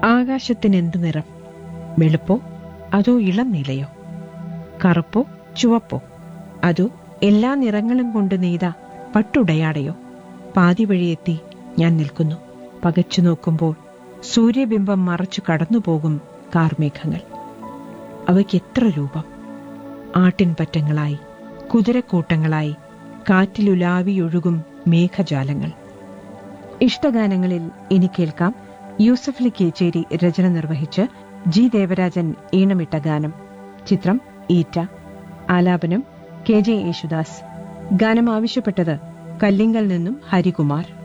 ആകാശത്തിന് എന്ത് നിറം വെളുപ്പോ അതോ ഇളം നീലയോ കറുപ്പോ ചുവപ്പോ അതോ എല്ലാ നിറങ്ങളും കൊണ്ട് നെയ്ത പട്ടുടയാടയോ പാതി വഴിയെത്തി ഞാൻ നിൽക്കുന്നു പകച്ചു നോക്കുമ്പോൾ സൂര്യബിംബം മറച്ചു കടന്നുപോകും കാർമേഘങ്ങൾ അവയ്ക്ക് എത്ര രൂപം ആട്ടിൻപറ്റങ്ങളായി കുതിരക്കൂട്ടങ്ങളായി കാറ്റിലുലാവിയൊഴുകും മേഘജാലങ്ങൾ ഇഷ്ടഗാനങ്ങളിൽ ഇനി കേൾക്കാം യൂസഫ് അലി കേച്ചേരി രചന നിർവഹിച്ച് ജി ദേവരാജൻ ഈണമിട്ട ഗാനം ചിത്രം ഈറ്റ ആലാപനം കെ ജെ യേശുദാസ് ഗാനം ആവശ്യപ്പെട്ടത് കല്ലിങ്കൽ നിന്നും ഹരികുമാർ